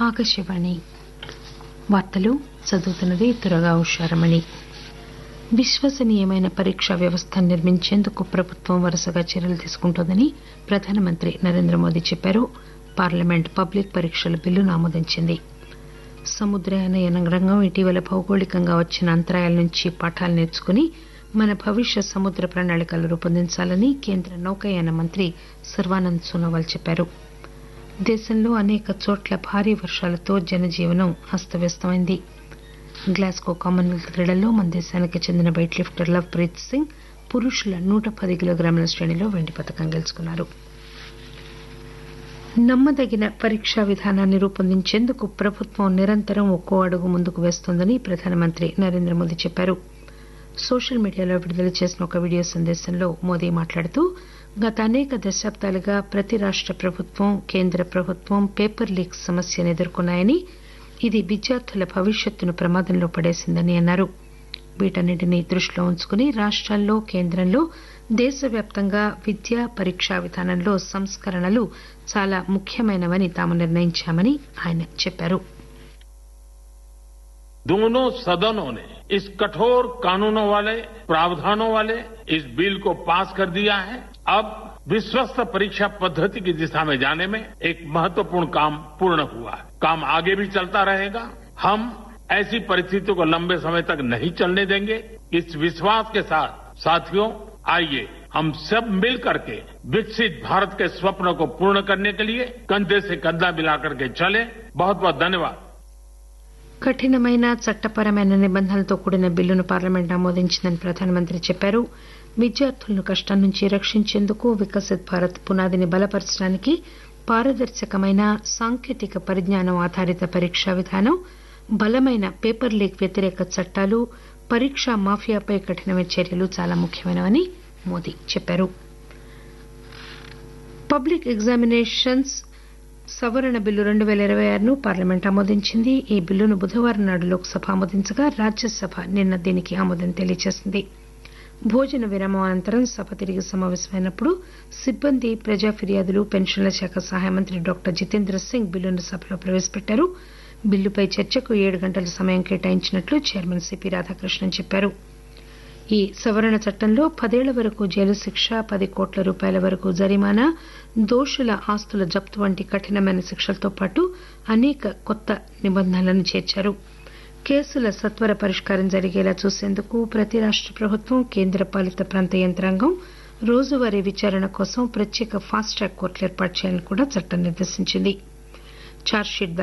ఆకాశవాణి వార్తలు చదువుతున్నది దురగా ఉషారమణి విశ్వసనీయమైన పరీక్షా వ్యవస్థను నిర్మించేందుకు ప్రభుత్వం వరుసగా చర్యలు తీసుకుంటోందని ప్రధానమంత్రి నరేంద్ర మోదీ చెప్పారు పార్లమెంట్ పబ్లిక్ పరీక్షల బిల్లును ఆమోదించింది సముద్రయాన రంగం ఇటీవల భౌగోళికంగా వచ్చిన అంతరాయాల నుంచి పాఠాలు నేర్చుకుని మన భవిష్య సముద్ర ప్రణాళికలు రూపొందించాలని కేంద్ర నౌకాయాన మంత్రి సర్బానంద్ సోనోవాల్ చెప్పారు దేశంలో అనేక చోట్ల భారీ వర్షాలతో జనజీవనం అస్తవ్యస్తమైంది గ్లాస్గో కామన్వెల్త్ క్రీడల్లో మన దేశానికి చెందిన weight lifter Lovepreet Singh పురుషుల నూట పది కిలోగ్రాముల శ్రేణిలో వెండి పథకం గెలుచుకున్నారు నమ్మదగిన పరీక్షా విధానాన్ని రూపొందించేందుకు ప్రభుత్వం నిరంతరం ఒక్కో అడుగు ముందుకు వేస్తోందని ప్రధానమంత్రి నరేంద్ర మోదీ చెప్పారు సోషల్ మీడియాలో విడుదల చేసిన ఒక వీడియో సందేశంలో మోదీ మాట్లాడుతూ గత అనేక దశాబ్దాలుగా ప్రతి రాష్ట ప్రభుత్వం కేంద్ర ప్రభుత్వం పేపర్ లీక్ సమస్యను ఎదుర్కొన్నాయని ఇది విద్యార్థుల భవిష్యత్తును ప్రమాదంలో పడేసిందని అన్నారు వీటన్నింటినీ దృష్టిలో ఉంచుకుని రాష్టాల్లో కేంద్రంలో దేశవ్యాప్తంగా విద్యా పరీక్షా విధానంలో సంస్కరణలు చాలా ముఖ్యమైనవని తాము నిర్ణయించామని ఆయన చెప్పారు दोनों सदनों ने इस कठोर कानूनों वाले प्रावधानों वाले इस बिल को पास कर दिया है अब विश्वस्त परीक्षा पद्धति की दिशा में जाने में एक महत्वपूर्ण काम पूर्ण हुआ है काम आगे भी चलता रहेगा हम ऐसी परिस्थितियों को लंबे समय तक नहीं चलने देंगे इस विश्वास के साथ साथियों आइए हम सब मिल करके विकसित भारत के स्वप्न को पूर्ण करने के लिए कंधे से कंधा मिलाकर के चले बहुत बहुत धन्यवाद కఠినమైన చట్టపరమైన నిబంధనలతో కూడిన బిల్లును పార్లమెంట్ ఆమోదించిందని ప్రధానమంత్రి చెప్పారు విద్యార్థులను కష్టం నుంచి రక్షించేందుకు వికసిత్ భారత్ పునాదిని బలపరచడానికి పారదర్శకమైన సాంకేతిక పరిజ్ఞానం ఆధారిత పరీక్షా విధానం బలమైన పేపర్ లీక్ వ్యతిరేక చట్టాలు పరీక్షా మాఫియాపై కఠినమైన చర్యలు చాలా ముఖ్యమైనవని మోదీ చెప్పారు పబ్లిక్ ఎగ్జామినేషన్స్ సవరణ బిల్లు రెండు పేల ఇరవై ఆరును పార్లమెంట్ ఆమోదించింది ఈ బిల్లును బుధవారం నాడు లోక్సభ ఆమోదించగా రాజ్యసభ నిన్న దీనికి ఆమోదం తెలియజేసింది భోజన విరామం అనంతరం సభ తిరిగి సమావేశమైనప్పుడు సిబ్బంది ప్రజా ఫిర్యాదులు పెన్షన్ల శాఖ సహాయ మంత్రి డాక్టర్ జితేంద్ర సింగ్ బిల్లును సభలో ప్రవేశపెట్టారు బిల్లుపై చర్చకు ఏడు గంటల సమయం కేటాయించినట్లు చైర్మన్ సిపి రాధాకృష్ణన్ చెప్పారు ఈ సవరణ చట్టంలో పదేళ్ల వరకు జైలు శిక్ష పది కోట్ల రూపాయల వరకు జరిమానా దోషుల ఆస్తుల జప్తు వంటి కఠినమైన శిక్షలతో పాటు అనేక కొత్త నిబంధనలను చేర్చారు కేసుల సత్వర పరిష్కారం జరిగేలా చూసేందుకు ప్రతి రాష్ట ప్రభుత్వం కేంద్ర పాలిత ప్రాంత యంత్రాంగం రోజువారీ విచారణ కోసం ప్రత్యేక ఫాస్ట్ ట్రాక్ కోర్టులు ఏర్పాటు చేయాలని కూడా చట్టం నిర్దేశించింది ఛార్జ్షీట్